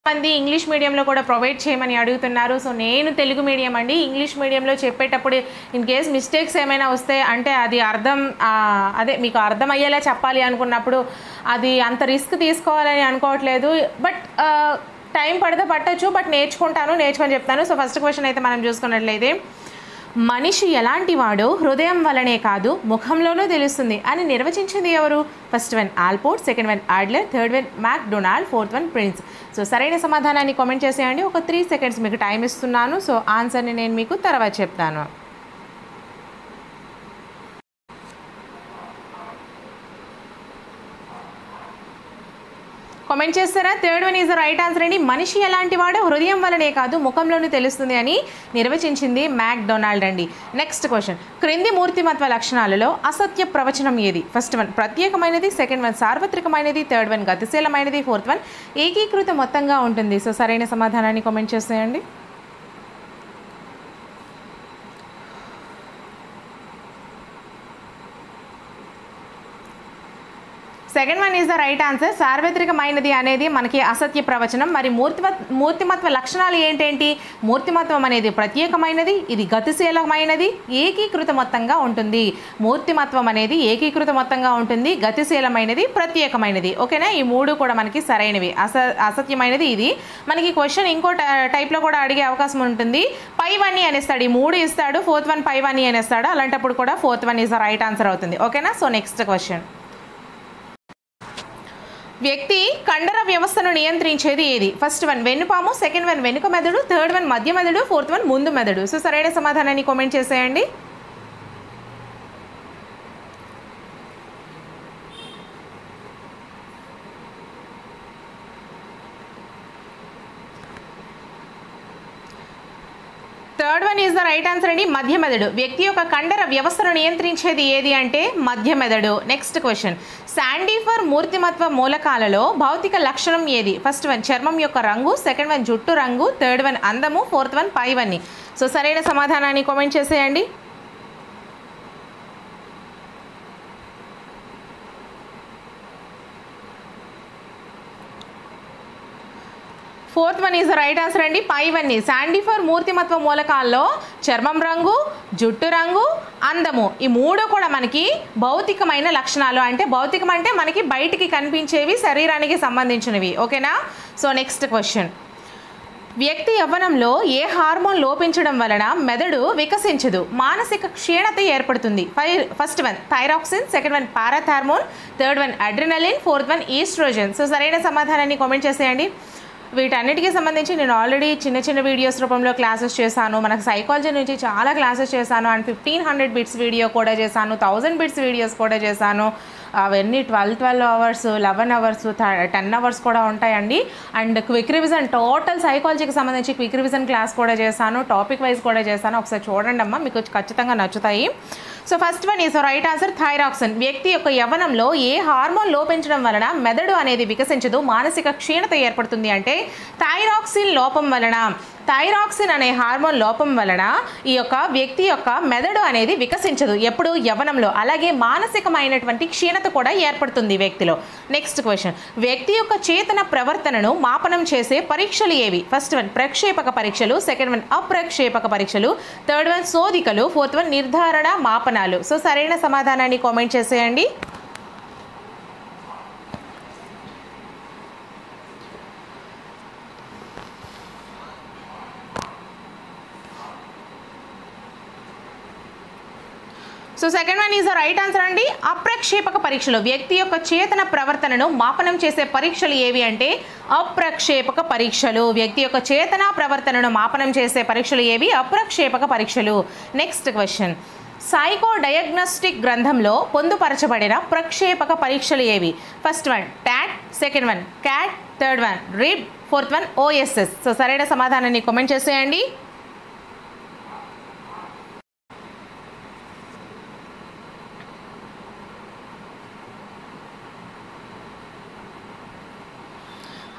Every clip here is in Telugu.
మంది ఇంగ్లీష్ మీడియంలో కూడా ప్రొవైడ్ చేయమని అడుగుతున్నారు సో నేను తెలుగు మీడియం అండి ఇంగ్లీష్ మీడియంలో చెప్పేటప్పుడు ఇన్ కేస్ మిస్టేక్స్ ఏమైనా వస్తే అంటే అది అర్థం ఆ, అదే మీకు అర్థం అయ్యేలా చెప్పాలి అనుకున్నప్పుడు అది అంత రిస్క్ తీసుకోవాలని అనుకోవట్లేదు బట్ టైం పడితే పట్టచ్చు బట్ నేర్చుకుంటాను నేర్చుకొని చెప్తాను సో ఫస్ట్ క్వశ్చన్ అయితే మనం చూసుకున్నట్లయితే మనిషి ఎలాంటి వాడో హృదయం వలనే కాదు ముఖంలోనూ తెలుస్తుంది అని నిర్వచించింది ఎవరు first one Allport second one Adler third one McDonald fourth one Prince so సరైన సమాధానాన్ని కామెంట్ చేసేయండి ఒక త్రీ సెకండ్స్ మీకు టైం ఇస్తున్నాను సో ఆన్సర్ని నేను మీకు తర్వాత చెప్తాను కామెంట్ చేస్తారా third one is the right answer అండి మనిషి ఎలాంటి వాడో హృదయం వలనే కాదు ముఖంలోనూ తెలుస్తుంది అని నిర్వచించింది మ్యాక్ డొనాల్డ్ అండి నెక్స్ట్ క్వశ్చన్ క్రింది మూర్తిమత్వ లక్షణాలలో అసత్య ప్రవచనం ఏది ఫస్ట్ వన్ ప్రత్యేకమైనది సెకండ్ వన్ సార్వత్రికమైనది థర్డ్ వన్ గతిశీలమైనది ఫోర్త్ వన్ ఏకీకృత మొత్తంగా ఉంటుంది సో సరైన సమాధానాన్ని కామెంట్ చేసేయండి second one is the right answer సార్వత్రికమైనది అనేది మనకి అసత్య ప్రవచనం మరి మూర్తిమ మూర్తిమత్వ లక్షణాలు ఏంటేంటి మూర్తిమత్వం అనేది ప్రత్యేకమైనది ఇది గతిశీలమైనది ఏకీకృత మొత్తంగా ఉంటుంది మూర్తిమత్వం అనేది ఏకీకృత మొత్తంగా ఉంటుంది గతిశీలమైనది ప్రత్యేకమైనది ఓకేనా ఈ మూడు కూడా మనకి సరైనవి అస అసత్యమైనది ఇది మనకి క్వశ్చన్ ఇంకో టైప్లో కూడా అడిగే అవకాశం ఉంటుంది పై వన్ అనేస్తాడు ఈ మూడు ఇస్తాడు ఫోర్త్ వన్ పై వన్ అనేస్తాడు అలాంటప్పుడు కూడా fourth one is the right answer అవుతుంది ఓకేనా సో నెక్స్ట్ క్వశ్చన్ వ్యక్తి కండర వ్యవస్థను నియంత్రించేది ఏది ఫస్ట్ వన్ వెన్నుపాము సెకండ్ వన్ వెనుక మెదడు థర్డ్ వన్ మధ్య మెదడు ఫోర్త్ వన్ ముందు మెదడు సో సరైన సమాధానాన్ని కామెంట్ చేసేయండి third one is the right answer అండి మధ్య మెదడు వ్యక్తి యొక్క కండర వ్యవస్థను నియంత్రించేది ఏది అంటే మధ్య మెదడు నెక్స్ట్ క్వశ్చన్ శాండీఫర్ మూర్తిమత్వ మూలకాలలో భౌతిక లక్షణం ఏది ఫస్ట్ వన్ చర్మం యొక్క రంగు సెకండ్ వన్ జుట్టు రంగు థర్డ్ వన్ అందము ఫోర్త్ వన్ పైవన్ని సో సరైన సమాధానాన్ని కామెంట్ చేసేయండి fourth one is right answer అండి పై వన్ శాండిఫర్ మూర్తిమత్వ మూలకాల్లో చర్మం రంగు జుట్టు రంగు అందము ఈ మూడు కూడా మనకి భౌతికమైన లక్షణాలు అంటే భౌతికం అంటే మనకి బయటికి కనిపించేవి శరీరానికి సంబంధించినవి ఓకేనా సో నెక్స్ట్ క్వశ్చన్ వ్యక్తి యవ్వనంలో ఏ హార్మోన్ లోపించడం వలన మెదడు వికసించదు మానసిక క్షీణత ఏర్పడుతుంది ఫై first one thyroxine second one parathormone third one adrenaline fourth one oestrogen so సరైన సమాధానాన్ని కామెంట్ చేసేయండి వీటన్నిటికీ సంబంధించి నేను ఆల్రెడీ చిన్న చిన్న వీడియోస్ రూపంలో క్లాసెస్ చేశాను మనకు సైకాలజీ నుంచి చాలా క్లాసెస్ చేశాను and fifteen hundred bits video కూడా చేశాను థౌజండ్ బిట్స్ వీడియోస్ కూడా చేశాను అవన్నీ twelve twelve hours eleven hours ten hours కూడా ఉంటాయండి అండ్ క్విక్ రివిజన్ టోటల్ సైకాలజీకి సంబంధించి క్విక్ రివిజన్ క్లాస్ కూడా చేశాను టాపిక్ వైజ్ కూడా చేశాను ఒకసారి చూడండి అమ్మా మీకు ఖచ్చితంగా నచ్చుతాయి so first one is right answer thyroxine వ్యక్తి యొక్క యవ్వనంలో ఏ హార్మోన్ లోపించడం వలన మెదడు అనేది వికసించదు మానసిక క్షీణత ఏర్పడుతుంది అంటే థైరాక్సిన్ లోపం వలన థైరాక్సిన్ అనే హార్మోన్ లోపం వలన ఈ యొక్క వ్యక్తి యొక్క మెదడు అనేది వికసించదు ఎప్పుడు యవ్వనంలో అలాగే మానసికమైనటువంటి క్షీణత కూడా ఏర్పడుతుంది వ్యక్తిలో నెక్స్ట్ క్వశ్చన్ వ్యక్తి యొక్క చేతన ప్రవర్తనను మాపనం చేసే పరీక్షలు ఏవి ఫస్ట్ వన్ ప్రక్షేపక పరీక్షలు సెకండ్ వన్ అప్రక్షేపక పరీక్షలు థర్డ్ వన్ శోధికలు ఫోర్త్ వన్ నిర్ధారణ మాపనాలు సో సరైన సమాధానాన్ని కామెంట్ చేసేయండి so second one is the right answer అండి అప్రక్షేపక పరీక్షలు వ్యక్తి యొక్క చేతన ప్రవర్తనను మాపనం చేసే పరీక్షలు ఏవి అంటే అప్రక్షేపక పరీక్షలు వ్యక్తి యొక్క చేతన ప్రవర్తనను మాపనం చేసే పరీక్షలు ఏవి అప్రక్షేపక పరీక్షలు నెక్స్ట్ క్వశ్చన్ సైకో డయాగ్నోస్టిక్ గ్రంథంలో పొందుపరచబడిన ప్రక్షేపక పరీక్షలు ఏవి first one TAT second one CAT third one RIB fourth one OSS so సరైన సమాధానాన్ని కామెంట్ చేసేయండి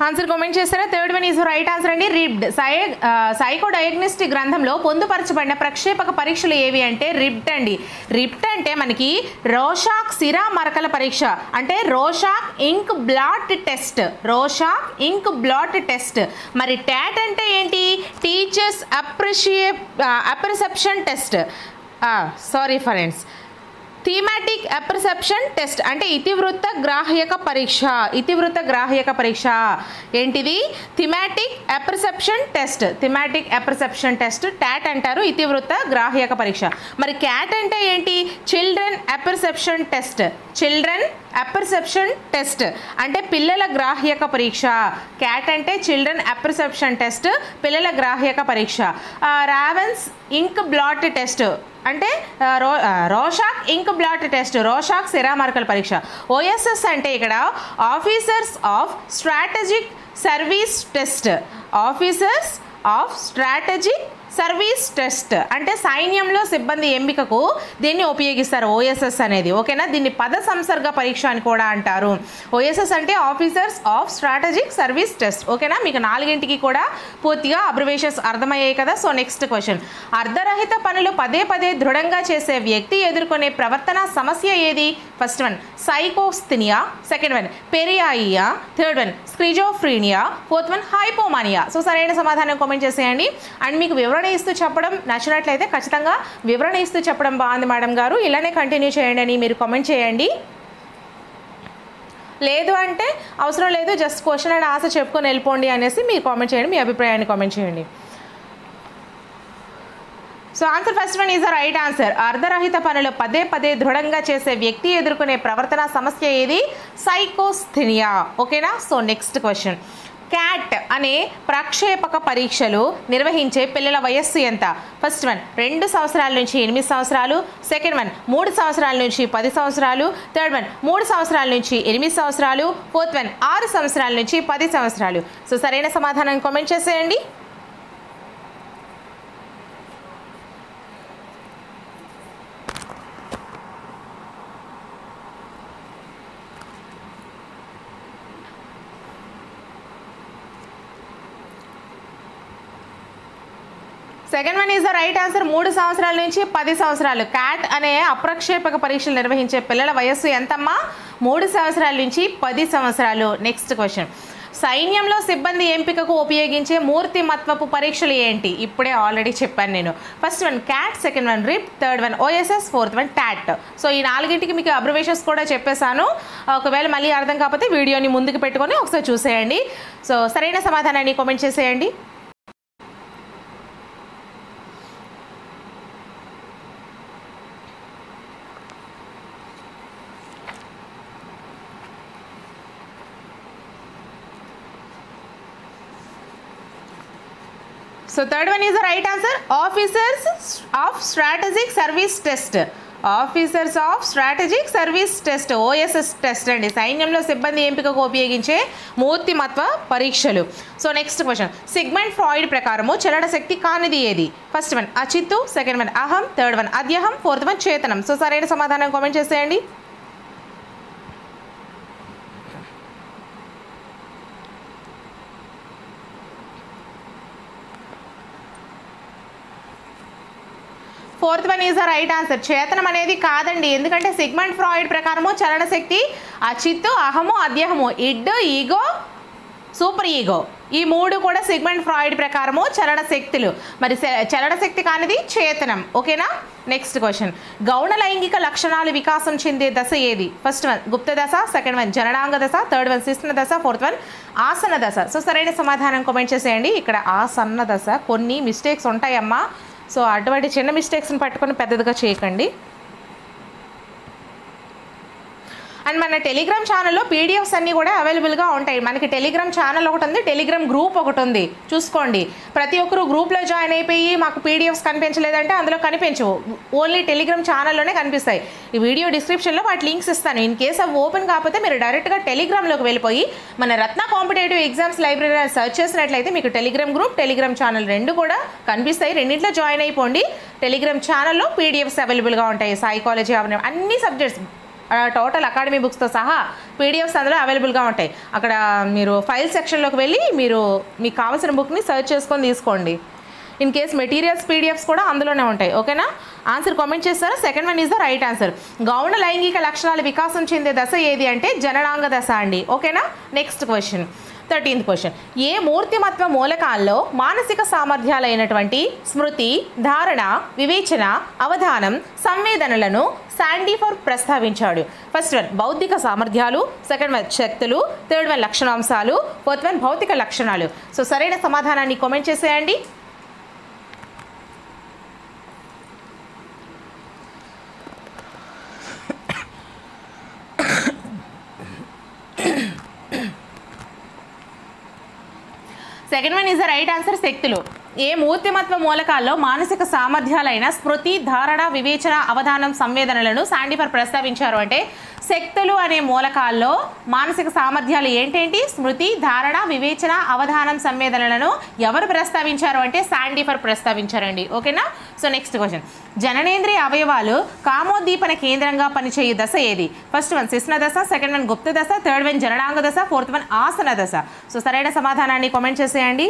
ఆన్సర్ కామెంట్ చేస్తారా third one is right answer అండి రిబ్డ్ సై సైకో డయాగ్నోస్టిక్ గ్రంథంలో పొందుపరచబడిన ప్రక్షేపక పరీక్షలు ఏవి అంటే రిబ్ట్ అండి రిబ్ట్ అంటే మనకి రోషాక్ సిరా మరకల పరీక్ష అంటే Rorschach ink blot test Rorschach ink blot test మరి ట్యాట్ అంటే ఏంటి టీచర్స్ అప్రిషియే apperception test sorry friends thematic apperception test అంటే ఇతివృత్త గ్రాహ్యక పరీక్ష ఇతివృత్త గ్రాహ్యక పరీక్ష ఏంటిది thematic apperception test thematic apperception test TAT అంటారు ఇతివృత్త గ్రాహ్యక పరీక్ష మరి క్యాట్ అంటే ఏంటి children apperception test children apperception test అంటే పిల్లల గ్రాహ్యక పరీక్ష క్యాట్ అంటే చిల్డ్రన్ అప్రిసెప్షన్ టెస్ట్ పిల్లల గ్రాహ్యక పరీక్ష రావెన్స్ ఇంక్ బ్లాట్ టెస్ట్ అంటే ఆ, రో ఆ, Rorschach ink blot test Rorschach సిరామార్కల్ పరీక్ష ఓఎస్ఎస్ అంటే ఇక్కడ officers of strategic service test officers of strategic service test అంటే సైన్యంలో సిబ్బంది ఎంపికకు దీన్ని ఉపయోగిస్తారు ఓఎస్ఎస్ అనేది ఓకేనా దీన్ని పద సంసర్గ పరీక్ష అని కూడా అంటారు ఓఎస్ఎస్ అంటే officers of strategic service test ఓకేనా మీకు నాలుగింటికి కూడా పూర్తిగా అబ్రివేషన్స్ అర్థమయ్యాయి కదా సో నెక్స్ట్ క్వశ్చన్ అర్ధరహిత పనులు పదే పదే దృఢంగా చేసే వ్యక్తి ఎదుర్కొనే ప్రవర్తన సమస్య ఏది first one psychasthenia second one paranoia third one schizophrenia fourth one hypomania so సరైన సమాధానం కామెంట్ చేసేయండి అండ్ మీకు వివరణ ఇస్తూ చెప్పడం నచ్చినట్లయితే ఖచ్చితంగా వివరణ ఇస్తూ చెప్పడం బాగుంది మేడం గారు ఇలానే కంటిన్యూ చేయండి అని మీరు కామెంట్ చేయండి లేదు అంటే అవసరం లేదు జస్ట్ క్వశ్చన్ అండ్ ఆశ చెప్పుకొని వెళ్ళిపోండి అనేసి మీరు కామెంట్ చేయండి మీ అభిప్రాయాన్ని కామెంట్ చేయండి so answer first one is the right answer అర్ధరహిత పనులు పదే పదే దృఢంగా చేసే వ్యక్తి ఎదుర్కొనే ప్రవర్తన సమస్య ఏది సైకోస్థినియా ఓకేనా సో నెక్స్ట్ క్వశ్చన్ క్యాట్ అనే ప్రక్షేపక పరీక్షలు నిర్వహించే పిల్లల వయస్సు ఎంత ఫస్ట్ వన్ రెండు సంవత్సరాల నుంచి ఎనిమిది సంవత్సరాలు సెకండ్ వన్ మూడు సంవత్సరాల నుంచి పది సంవత్సరాలు థర్డ్ వన్ మూడు సంవత్సరాల నుంచి ఎనిమిది సంవత్సరాలు ఫోర్త్ వన్ ఆరు సంవత్సరాల నుంచి పది సంవత్సరాలు సో సరైన సమాధానం కామెంట్ చేసేయండి second one is the right answer మూడు సంవత్సరాల నుంచి పది సంవత్సరాలు క్యాట్ అనే అప్రక్షేపక పరీక్షలు నిర్వహించే పిల్లల వయస్సు ఎంతమ్మా మూడు సంవత్సరాల నుంచి పది సంవత్సరాలు నెక్స్ట్ క్వశ్చన్ సైన్యంలో సిబ్బంది ఎంపికకు ఉపయోగించే మూర్తిమత్వపు పరీక్షలు ఏంటి ఇప్పుడే ఆల్రెడీ చెప్పాను నేను first one CAT second one RIB third one OSS fourth one TAT so ఈ నాలుగింటికి మీకు అబ్రివేషన్స్ కూడా చెప్పేశాను ఒకవేళ మళ్ళీ అర్థం కాకపోతే వీడియోని ముందుకు పెట్టుకొని ఒకసారి చూసేయండి సో సరైన సమాధానాన్ని కామెంట్ చేసేయండి so third one is the right answer officers of strategic service test officers of strategic service test OSS test అండి సైన్యంలో సిబ్బంది ఎంపికకు ఉపయోగించే మూర్తిమత్వ పరీక్షలు so next question Sigmund Freud ప్రకారము చలన శక్తి కానిది ఏది ఫస్ట్ వన్ అచిత్తు సెకండ్ వన్ అహం థర్డ్ వన్ అద్యహం ఫోర్త్ వన్ చేతనం సో సరైన సమాధానం కామెంట్ చేసేయండి fourth one is the right answer చేతనం అనేది కాదండి ఎందుకంటే సిగ్మెంట్ ఫ్రాయిడ్ ప్రకారము చలన శక్తి అచిత్తు అహము అద్యహము id ego superego ego మూడు కూడా సిగ్మెంట్ ఫ్రాయిడ్ ప్రకారము చలన శక్తులు మరి సె- చలన శక్తి కానిది చేతనం ఓకేనా నెక్స్ట్ క్వశ్చన్ గౌణ లైంగిక లక్షణాలు వికాసం చెందే దశ ఏది ఫస్ట్ వన్ గుప్త దశ సెకండ్ వన్ జననాంగ దశ థర్డ్ వన్ శిష్ణ దశ ఫోర్త్ వన్ ఆసన దశ సో సరైన సమాధానం కామెంట్ చేసేయండి ఇక్కడ ఆసన్న దశ కొన్ని మిస్టేక్స్ ఉంటాయమ్మా సో అటువంటి చిన్న మిస్టేక్స్ని పట్టుకొని పెద్దదిగా చేయకండి అండ్ మన టెలిగ్రామ్ ఛానల్లో పీడిఎఫ్స్ అన్నీ కూడా అవైలబుల్గా ఉంటాయి మనకి టెలిగ్రామ్ ఛానల్ ఒకటి ఉంది టెలిగ్రామ్ గ్రూప్ ఒకటి ఉంది చూసుకోండి ప్రతి ఒక్కరు గ్రూప్లో జాయిన్ అయిపోయి మాకు పీడిఎఫ్స్ కనిపించలేదంటే అందులో కనిపించవు ఓన్లీ టెలిగ్రామ్ ఛానల్లోనే కనిపిస్తాయి ఈ వీడియో డిస్క్రిప్షన్లో వాటి లింక్స్ ఇస్తాను ఇన్ కేస్ అవి ఓపెన్ కాకపోతే మీరు డైరెక్ట్గా టెలిగ్రామ్లోకి వెళ్ళిపోయి మన Ratna competitive exams library search చేసినట్లయితే మీకు టెలిగ్రామ్ గ్రూప్ టెలిగ్రామ్ ఛానల్ రెండు కూడా కనిపిస్తాయి రెండింటిలో జాయిన్ అయిపోండి టెలిగ్రామ్ ఛానల్లో పీడిఎఫ్స్ అవైలబుల్గా ఉంటాయి సైకాలజీ అవన్నీ అన్ని సబ్జెక్ట్స్ టోటల్ అకాడమీ బుక్స్తో సహా పీడిఎఫ్స్ అందులో అవైలబుల్గా ఉంటాయి అక్కడ మీరు ఫైల్ సెక్షన్లోకి వెళ్ళి మీరు మీకు కావాల్సిన బుక్ని సెర్చ్ చేసుకొని తీసుకోండి ఇన్ కేస్ మెటీరియల్స్ పీడిఎఫ్స్ కూడా అందులోనే ఉంటాయి ఓకేనా ఆన్సర్ కామెంట్ చేస్తారా second one is the right answer గౌణ లైంగిక లక్షణాలు వికాసం చెందే దశ ఏది అంటే జననాంగ దశ అండి ఓకేనా నెక్స్ట్ క్వశ్చన్ థర్టీన్త్ క్వశ్చన్ ఏ మూర్తిమత్వ మూలకాల్లో మానసిక సామర్థ్యాలైనటువంటి స్మృతి ధారణ వివేచన అవధానం సంవేదనలను శాండీఫర్ ప్రస్తావించాడు ఫస్ట్ వన్ బౌద్ధిక సామర్థ్యాలు సెకండ్ వన్ శక్తులు థర్డ్ వన్ లక్షణాంశాలు ఫోర్త్ వన్ భౌతిక లక్షణాలు సో సరైన సమాధానాన్ని కామెంట్ చేసేయండి second one is the right answer శక్తులు ఏ మూర్తిమత్వ మూలకాల్లో మానసిక సామర్థ్యాలైన స్మృతి ధారణ వివేచన అవధానం సంవేదనలను శాండిఫర్ ప్రస్తావించారు అంటే శక్తులు అనే మూలకాల్లో మానసిక సామర్థ్యాలు ఏంటేంటి స్మృతి ధారణ వివేచన అవధానం సంవేదనలను ఎవరు ప్రస్తావించారు అంటే శాండిఫర్ ప్రస్తావించారండి ఓకేనా సో నెక్స్ట్ క్వశ్చన్ జననేంద్రియ అవయవాలు కామోద్దీపన కేంద్రంగా పనిచేయు దశ ఏది ఫస్ట్ వన్ శిష్ణ దశ సెకండ్ వన్ గుప్త దశ థర్డ్ వన్ జననాంగ దశ ఫోర్త్ వన్ ఆసన దశ సో సరైన సమాధానాన్ని కామెంట్ చేసేయండి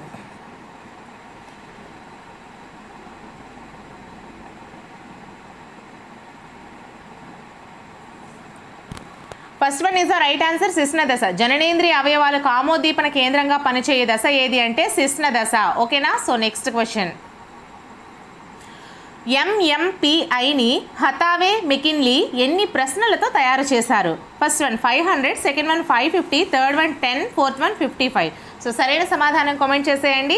first one is the right answer శిష్ణ దశ జననేంద్రియ అవయవాలు కామోద్దీపన కేంద్రంగా పనిచేయే దశ ఏది అంటే శిష్ణ దశ ఓకేనా సో నెక్స్ట్ క్వశ్చన్ ఎంఎంపిఐని హతావే మెకిన్లీ ఎన్ని ప్రశ్నలతో తయారు చేశారు first one five hundred second one five fifty third one ten fourth one fifty five so సరైన సమాధానం కామెంట్ చేసేయండి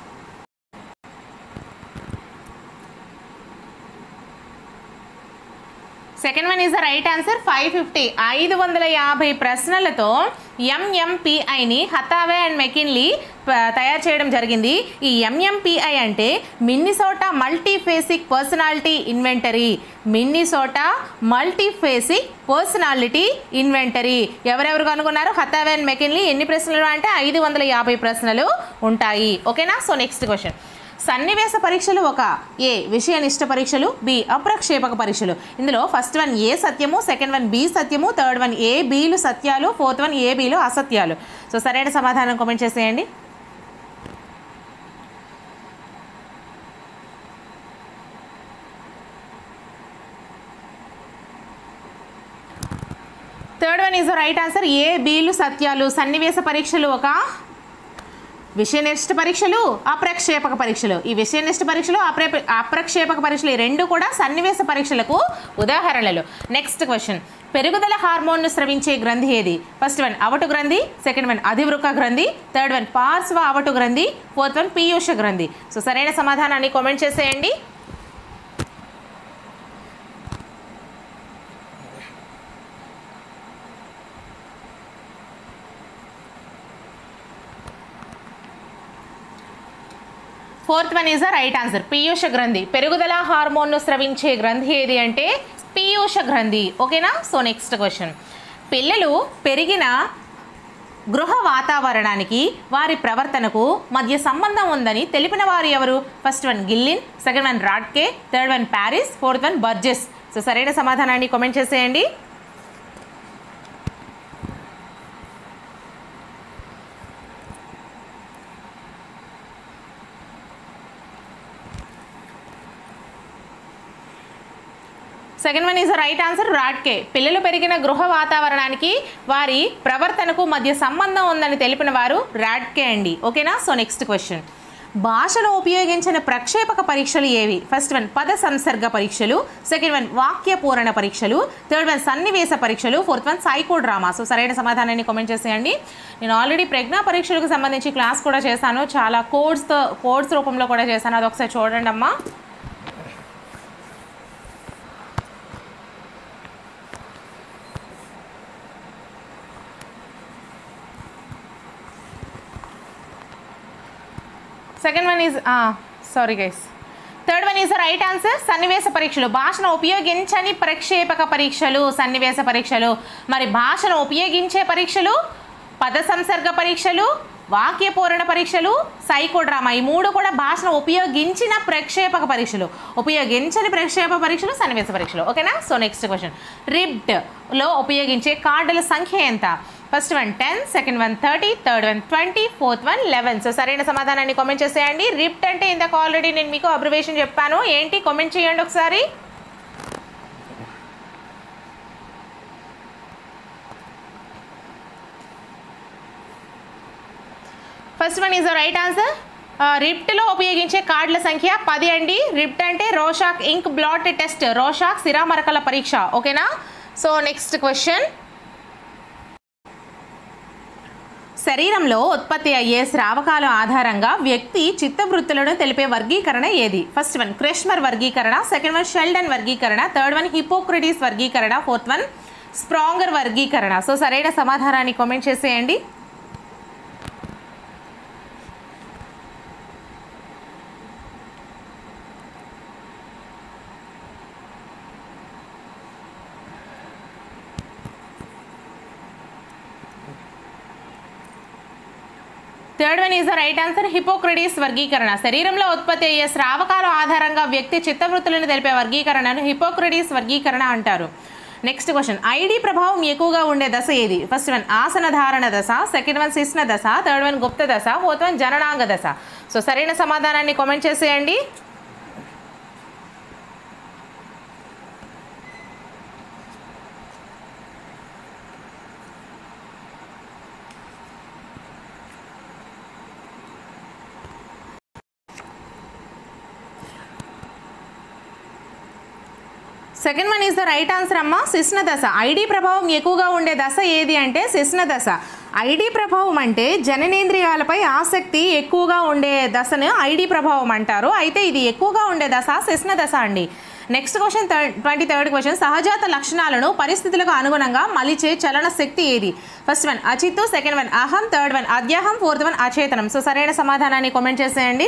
second one is the right answer five fifty ఐదు వందల యాభై ప్రశ్నలతో ఎంఎంపిఐని హతావే అండ్ మెకిన్లీ ప- తయారు చేయడం జరిగింది ఈ ఎంఎంపిఐ అంటే Minnesota multiphasic personality inventory Minnesota multiphasic personality inventory ఎవరెవరు కనుగొన్నారు హతావే అండ్ మెకిన్లీ ఎన్ని ప్రశ్నలు అంటే ఐదు వందల యాభై ప్రశ్నలు ఉంటాయి ఓకేనా సో నెక్స్ట్ క్వశ్చన్ సన్నివేశ పరీక్షలు ఒక ఏ విషయనిష్ట పరీక్షలు బి అప్రక్షేపక పరీక్షలు ఇందులో ఫస్ట్ వన్ ఏ సత్యము సెకండ్ వన్ బి సత్యము థర్డ్ వన్ ఏ బీలు సత్యాలు ఫోర్త్ వన్ ఏ బీలు అసత్యాలు సో సరైన సమాధానం కామెంట్ చేసేయండి third one is the right answer A బీలు సత్యాలు సన్నివేశ పరీక్షలు ఒక విషయనిష్ట పరీక్షలు అప్రక్షేపక పరీక్షలు ఈ విషయనిష్ట పరీక్షలు అప్రే అప్రక్షేపక పరీక్షలు ఈ రెండు కూడా సన్నివేశ పరీక్షలకు ఉదాహరణలు నెక్స్ట్ క్వశ్చన్ పెరుగుదల హార్మోన్ను స్రవించే గ్రంథి ఏది ఫస్ట్ వన్ అవటు గ్రంథి సెకండ్ వన్ అధివృక గ్రంథి థర్డ్ వన్ పార్శ్వ అవటు గ్రంథి ఫోర్త్ వన్ పీయూష గ్రంథి సో సరైన సమాధానాన్ని కామెంట్ చేసేయండి fourth one is the right answer పీయూష గ్రంథి పెరుగుదల హార్మోన్ను స్రవించే గ్రంథి ఏది అంటే పీయూష గ్రంథి ఓకేనా సో నెక్స్ట్ క్వశ్చన్ పిల్లలు పెరిగిన గృహ వాతావరణానికి వారి ప్రవర్తనకు మధ్య సంబంధం ఉందని తెలిపిన వారు ఎవరు first one Gillin second one Radke third one Paris fourth one Burgess so సరైన సమాధానాన్ని కామెంట్ చేసేయండి second one is right answer Radke పిల్లలు పెరిగిన గృహ వాతావరణానికి వారి ప్రవర్తనకు మధ్య సంబంధం ఉందని తెలిపిన వారు రాడ్కే అండి ఓకేనా సో నెక్స్ట్ క్వశ్చన్ భాషలో ఉపయోగించిన ప్రక్షేపక పరీక్షలు ఏవి ఫస్ట్ వన్ పద సంసర్గ పరీక్షలు సెకండ్ వన్ వాక్య పూరణ పరీక్షలు థర్డ్ వన్ సన్నివేశ పరీక్షలు fourth one psychodrama so సరైన సమాధానాన్ని కామెంట్ చేసేయండి నేను ఆల్రెడీ ప్రజ్ఞా పరీక్షలకు సంబంధించి క్లాస్ కూడా చేశాను చాలా కోడ్స్తో కోడ్స్ రూపంలో కూడా చేశాను అది ఒకసారి చూడండి అమ్మా second one is sorry guys third one is right answer సన్నివేశ పరీక్షలు భాషను ఉపయోగించని ప్రక్షేపక పరీక్షలు సన్నివేశ పరీక్షలు మరి భాషను ఉపయోగించే పరీక్షలు పద సంసర్గ పరీక్షలు వాక్య పూరణ పరీక్షలు సైకోడ్రామా ఈ మూడు కూడా భాషను ఉపయోగించిన ప్రక్షేపక పరీక్షలు ఉపయోగించని ప్రక్షేప పరీక్షలు సన్నివేశ పరీక్షలు ఓకేనా సో నెక్స్ట్ క్వశ్చన్ రిబ్డ్ లో ఉపయోగించే కార్డుల సంఖ్య ఎంత first one ten second one thirty third one twenty fourth one eleven so సరైన సమాధానాన్ని కామెంట్ చేసేయండి రిప్ట్ అంటే ఇందాక ఆల్రెడీ నేను మీకు అబ్రివేషన్ చెప్పాను ఏంటి కామెంట్ చేయండి ఒకసారి first one is the right answer రిప్ట్లో ఉపయోగించే కార్డుల సంఖ్య పది అండి రిప్ట్ అంటే Rorschach ink blot test Rorschach సిరామరకల పరీక్ష ఓకేనా సో నెక్స్ట్ క్వశ్చన్ శరీరంలో ఉత్పత్తి అయ్యే స్రావకాల ఆధారంగా వ్యక్తి చిత్తవృత్తులను తెలిపే వర్గీకరణ ఏది ఫస్ట్ వన్ క్రెష్మర్ వర్గీకరణ సెకండ్ వన్ షెల్డన్ వర్గీకరణ థర్డ్ వన్ హిపోక్రటీస్ వర్గీకరణ ఫోర్త్ వన్ స్ప్రాంగర్ వర్గీకరణ సో సరైన సమాధానాన్ని కామెంట్ చేసేయండి third one is the right answer Hippocrates వర్గీకరణ శరీరంలో ఉత్పత్తి అయ్యే స్రావకాల ఆధారంగా వ్యక్తి చిత్తవృత్తులను తెలిపే వర్గీకరణను హిపోక్రటీస్ వర్గీకరణ అంటారు నెక్స్ట్ క్వశ్చన్ ఐడి ప్రభావం ఎక్కువగా ఉండే దశ ఏది ఫస్ట్ వన్ ఆసన ధారణ దశ సెకండ్ వన్ శిష్ణ దశ థర్డ్ వన్ గుప్త దశ ఫోర్త్ వన్ జననాంగ దశ సో సరైన సమాధానాన్ని కామెంట్ చేసేయండి second one is the right answer అమ్మ శిష్ణ దశ ఐడి ప్రభావం ఎక్కువగా ఉండే దశ ఏది అంటే శిష్ణ దశ ఐడి ప్రభావం అంటే జననేంద్రియాలపై ఆసక్తి ఎక్కువగా ఉండే దశను ఐడి ప్రభావం అంటారు అయితే ఇది ఎక్కువగా ఉండే దశ శిష్ణ దశ అండి next question third twenty third question సహజాత లక్షణాలను పరిస్థితులకు అనుగుణంగా మలిచే చలన శక్తి ఏది ఫస్ట్ వన్ అచిత్తు సెకండ్ వన్ అహం థర్డ్ వన్ అద్యాహం ఫోర్త్ వన్ అచేతనం సో సరైన సమాధానాన్ని కామెంట్ చేసేయండి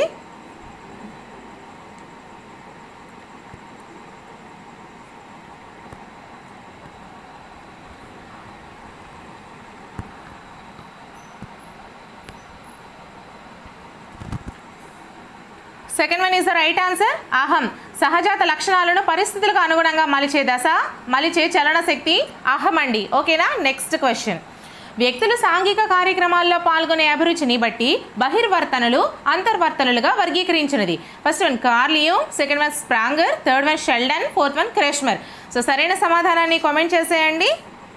second one is the right answer అహం సహజాత లక్షణాలను పరిస్థితులకు అనుగుణంగా మలిచే దశ మలిచే చలన శక్తి అహం అండి ఓకేనా నెక్స్ట్ క్వశ్చన్ వ్యక్తులు సాంఘిక కార్యక్రమాల్లో పాల్గొనే అభిరుచిని బట్టి బహిర్వర్తనలు అంతర్వర్తనలుగా వర్గీకరించినది ఫస్ట్ వన్ కార్లియో second one Spranger third one Sheldon fourth one Kretschmer so సరైన సమాధానాన్ని కామెంట్ చేసేయండి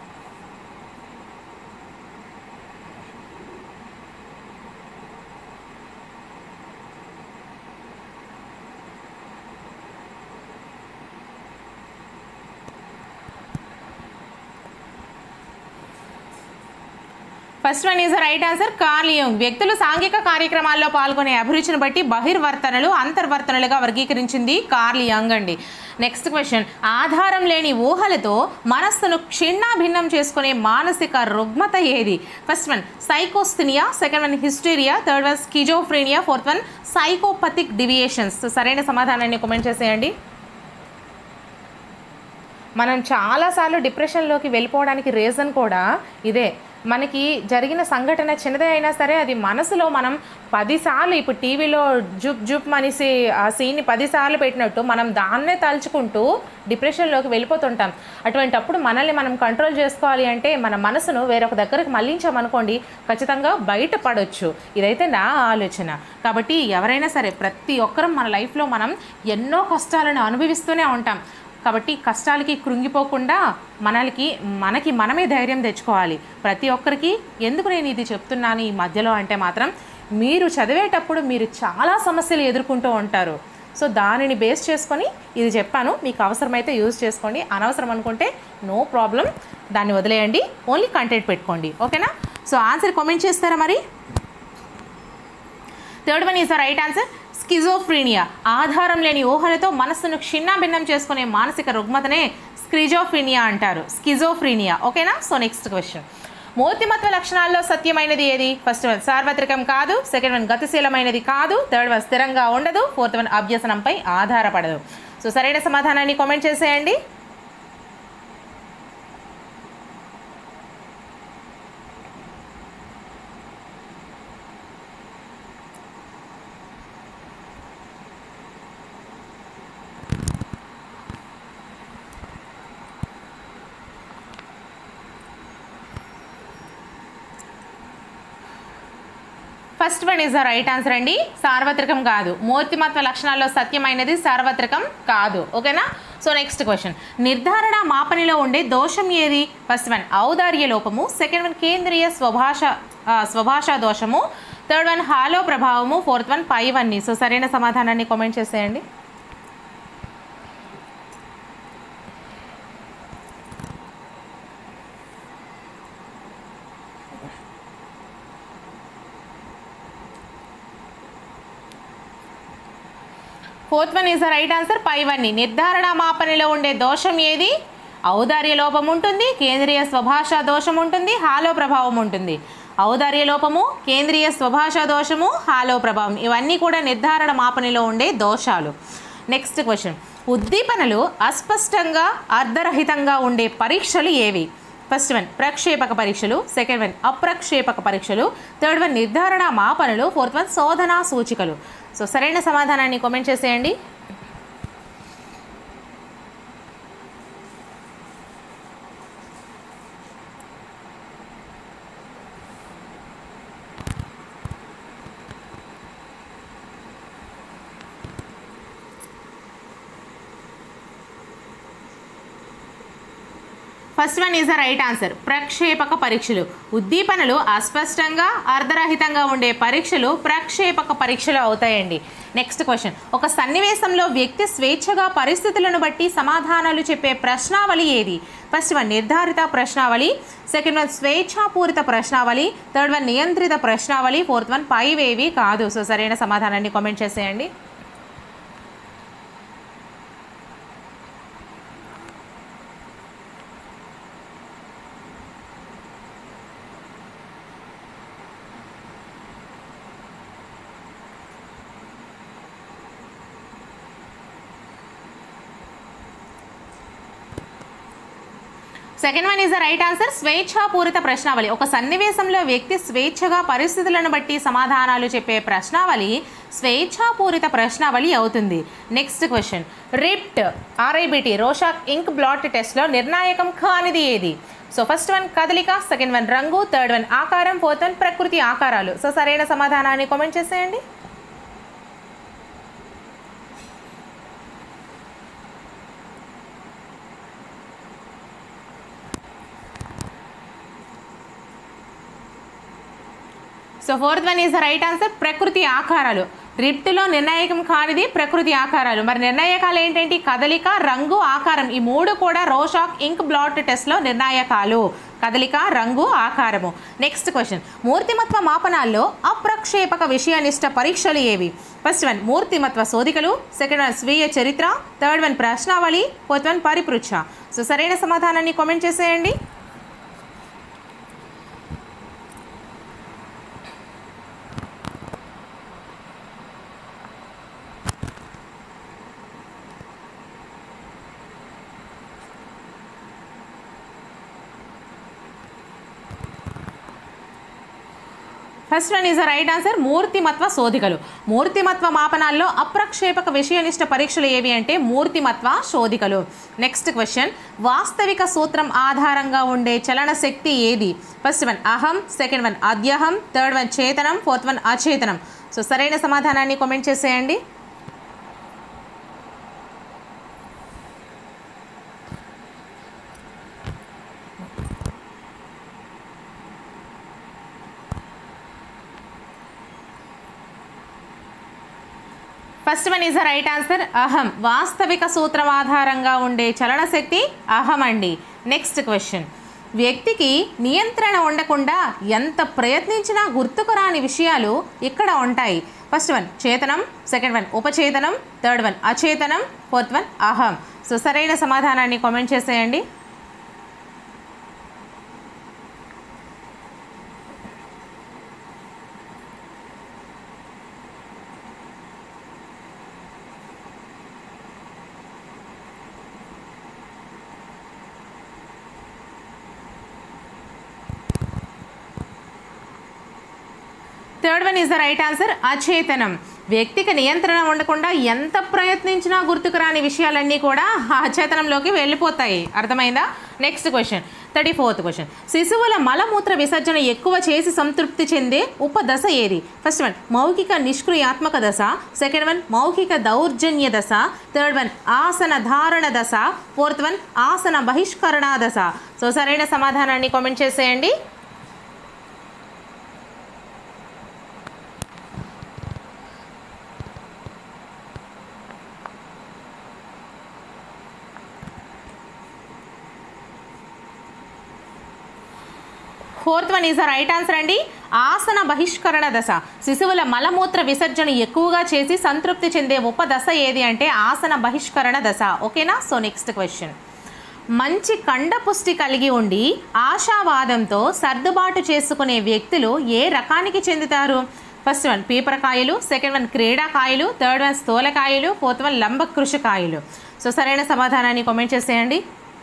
first one is right answer Carl Jung వ్యక్తులు సాంఘిక కార్యక్రమాల్లో పాల్గొనే అభిరుచిని బట్టి బహిర్వర్తనలు అంతర్వర్తనలుగా వర్గీకరించింది కార్లియాంగ్ అండి నెక్స్ట్ క్వశ్చన్ ఆధారం లేని ఊహలతో మనస్సును క్షిన్నాభిన్నం చేసుకునే మానసిక రుగ్మత ఏది first one psychasthenia second one hysteria third one schizophrenia fourth one psychopathic deviations సరైన సమాధానాన్ని కామెంట్ చేసేయండి మనం చాలాసార్లు డిప్రెషన్లోకి వెళ్ళిపోవడానికి రీజన్ కూడా ఇదే మనకి జరిగిన సంఘటన చిన్నదే అయినా సరే అది మనసులో మనం పదిసార్లు ఇప్పుడు టీవీలో జుప్ జుప్ మనిషి ఆ సీన్ని పదిసార్లు పెట్టినట్టు మనం దాన్నే తలుచుకుంటూ డిప్రెషన్లోకి వెళ్ళిపోతుంటాం అటువంటప్పుడు మనల్ని మనం కంట్రోల్ చేసుకోవాలి అంటే మన మనసును వేరొక దగ్గరికి మళ్ళించామనుకోండి ఖచ్చితంగా బయటపడవచ్చు ఇదైతే నా ఆలోచన కాబట్టి ఎవరైనా సరే ప్రతి ఒక్కరం మన లైఫ్లో మనం ఎన్నో కష్టాలను అనుభవిస్తూనే ఉంటాం కాబట్టి కష్టాలకి కృంగిపోకుండా మనకి మనకి మనమే ధైర్యం తెచ్చుకోవాలి ప్రతి ఒక్కరికి ఎందుకు నేను ఇది చెప్తున్నాను ఈ మధ్యలో అంటే మాత్రం మీరు చదివేటప్పుడు మీరు చాలా సమస్యలు ఎదుర్కొంటూ ఉంటారు సో దానిని బేస్ చేసుకొని ఇది చెప్పాను మీకు అవసరమైతే యూజ్ చేసుకోండి అనవసరం అనుకుంటే నో ప్రాబ్లం దాన్ని వదిలేయండి ఓన్లీ కంటెంట్ పెట్టుకోండి ఓకేనా సో ఆన్సర్ కామెంట్ చేస్తారా మరి third one is the right answer schizophrenia ఆధారం లేని ఊహలతో మనస్సును క్షిన్నాభిన్నం చేసుకునే మానసిక రుగ్మతనే స్క్రిజోఫ్రీనియా అంటారు స్కిజోఫ్రీనియా ఓకేనా సో నెక్స్ట్ క్వశ్చన్ మూర్తిమత్వ లక్షణాల్లో సత్యమైనది ఏది ఫస్ట్ వన్ సార్వత్రికం కాదు సెకండ్ వన్ గతిశీలమైనది కాదు థర్డ్ వన్ స్థిరంగా ఉండదు ఫోర్త్ వన్ అభ్యసనంపై ఆధారపడదు సో సరైన సమాధానాన్ని కామెంట్ చేసేయండి first one is the right answer అండి సార్వత్రికం కాదు మూర్తిమత్వ లక్షణాల్లో సత్యమైనది సార్వత్రికం కాదు ఓకేనా సో నెక్స్ట్ క్వశ్చన్ నిర్ధారణ మాపనిలో ఉండే దోషం ఏది ఫస్ట్ వన్ ఔదార్య లోపము సెకండ్ వన్ కేంద్రీయ స్వభాష ఆ, స్వభాషా దోషము థర్డ్ వన్ హాలో ప్రభావము ఫోర్త్ వన్ పై వన్ని సో సరైన సమాధానాన్ని కామెంట్ చేసేయండి fourth one is the right answer పై వన్ని నిర్ధారణ మాపనిలో ఉండే దోషం ఏది ఔదార్య లోపం ఉంటుంది కేంద్రీయ స్వభాషా దోషం ఉంటుంది హాలో ప్రభావం ఉంటుంది ఔదార్య లోపము కేంద్రీయ స్వభాషా దోషము హాలో ప్రభావం ఇవన్నీ కూడా నిర్ధారణ మాపనిలో ఉండే దోషాలు నెక్స్ట్ క్వశ్చన్ ఉద్దీపనలు అస్పష్టంగా అర్ధరహితంగా ఉండే పరీక్షలు ఏవి ఫస్ట్ వన్ ప్రక్షేపక పరీక్షలు సెకండ్ వన్ అప్రక్షేపక పరీక్షలు థర్డ్ వన్ నిర్ధారణ మాపనలు ఫోర్త్ వన్ శోధనా సూచికలు సో సరైన సమాధానాన్ని కామెంట్ చేసేయండి first one is the right answer ప్రక్షేపక పరీక్షలు ఉద్దీపనలు అస్పష్టంగా అర్ధరహితంగా ఉండే పరీక్షలు ప్రక్షేపక పరీక్షలు అవుతాయండి నెక్స్ట్ క్వశ్చన్ ఒక సన్నివేశంలో వ్యక్తి స్వేచ్ఛగా పరిస్థితులను బట్టి సమాధానాలు చెప్పే ప్రశ్నావళి ఏది ఫస్ట్ వన్ నిర్ధారిత ప్రశ్నావళి సెకండ్ వన్ స్వేచ్ఛాపూరిత ప్రశ్నావళి థర్డ్ వన్ నియంత్రిత ప్రశ్నావళి ఫోర్త్ వన్ పైవేవి కాదు సో సరైన సమాధానాన్ని కామెంట్ చేసేయండి second one is the right answer స్వేచ్ఛాపూరిత ప్రశ్నావళి ఒక సన్నివేశంలో వ్యక్తి స్వేచ్ఛగా పరిస్థితులను బట్టి సమాధానాలు చెప్పే ప్రశ్నావళి స్వేచ్ఛాపూరిత ప్రశ్నావళి అవుతుంది నెక్స్ట్ క్వశ్చన్ రిప్ట్ ఆర్ఐబిటి రోషాక్ ఇంక్ బ్లాట్ టెస్ట్లో నిర్ణాయకం కానిది ఏది సో ఫస్ట్ వన్ కదలిక సెకండ్ వన్ రంగు థర్డ్ వన్ ఆకారం ఫోర్త్ వన్ ప్రకృతి ఆకారాలు సో సరైన సమాధానాన్ని కామెంట్ చేసేయండి so fourth one is the right answer ప్రకృతి ఆకారాలు రిప్ట్లో నిర్ణాయకం కానిది ప్రకృతి ఆకారాలు మరి నిర్ణాయకాలు ఏంటంటే కదలిక రంగు ఆకారం ఈ మూడు కూడా రోషాక్ ఇంక్ బ్లాట్ టెస్ట్లో నిర్ణాయకాలు కదలిక రంగు ఆకారము నెక్స్ట్ క్వశ్చన్ మూర్తిమత్వ మాపనాల్లో అప్రక్షేపక విషయనిష్ట పరీక్షలు ఏవి ఫస్ట్ వన్ మూర్తిమత్వ శోధికలు సెకండ్ వన్ స్వీయ చరిత్ర థర్డ్ వన్ ప్రశ్నావళి ఫోర్త్ వన్ పరిపృచ్ఛ సో సరైన సమాధానాన్ని కామెంట్ చేసేయండి first one is the right answer మూర్తిమత్వ శోధికలు మూర్తిమత్వ మాపనాల్లో అప్రక్షేపక విషయనిష్ట పరీక్షలు ఏవి అంటే మూర్తిమత్వ శోధికలు నెక్స్ట్ క్వశ్చన్ వాస్తవిక సూత్రం ఆధారంగా ఉండే చలన శక్తి ఏది ఫస్ట్ వన్ అహం సెకండ్ వన్ అద్యహం థర్డ్ వన్ చేతనం ఫోర్త్ వన్ అచేతనం సో సరైన సమాధానాన్ని కామెంట్ చేసేయండి first one is the right answer అహం వాస్తవిక సూత్రం ఆధారంగా ఉండే చలన శక్తి అహం అండి నెక్స్ట్ క్వశ్చన్ వ్యక్తికి నియంత్రణ ఉండకుండా ఎంత ప్రయత్నించినా గుర్తుకు రాని విషయాలు ఇక్కడ ఉంటాయి ఫస్ట్ వన్ చేతనం సెకండ్ వన్ ఉపచేతనం థర్డ్ వన్ అచేతనం ఫోర్త్ వన్ అహం సో సరైన సమాధానాన్ని కామెంట్ చేసేయండి third one is the right answer అచేతనం వ్యక్తికి నియంత్రణ ఉండకుండా ఎంత ప్రయత్నించినా గుర్తుకు రాని విషయాలన్నీ కూడా ఆ అచేతనంలోకి వెళ్ళిపోతాయి అర్థమైందా next question thirty fourth question శిశువుల మలమూత్ర విసర్జన ఎక్కువ చేసి సంతృప్తి చెందే ఉపదశ ఏది ఫస్ట్ వన్ మౌఖిక నిష్క్రియాత్మక దశ సెకండ్ వన్ మౌఖిక దౌర్జన్య దశ థర్డ్ వన్ ఆసన ధారణ దశ ఫోర్త్ వన్ ఆసన బహిష్కరణ దశ సో సరైన సమాధానాన్ని కామెంట్ చేసేయండి fourth one is the right answer అండి ఆసన బహిష్కరణ దశ శిశువుల మలమూత్ర విసర్జన ఎక్కువగా చేసి సంతృప్తి చెందే ఉపదశ ఏది అంటే ఆసన బహిష్కరణ దశ ఓకేనా సో నెక్స్ట్ క్వశ్చన్ మంచి కండపుష్టి కలిగి ఉండి ఆశావాదంతో సర్దుబాటు చేసుకునే వ్యక్తులు ఏ రకానికి చెందుతారు ఫస్ట్ వన్ పీపరకాయలు సెకండ్ వన్ క్రీడాకాయలు థర్డ్ వన్ స్థూలకాయలు ఫోర్త్ వన్ లంబ కృషికాయలు సో సరైన సమాధానాన్ని కామెంట్ చేసేయండి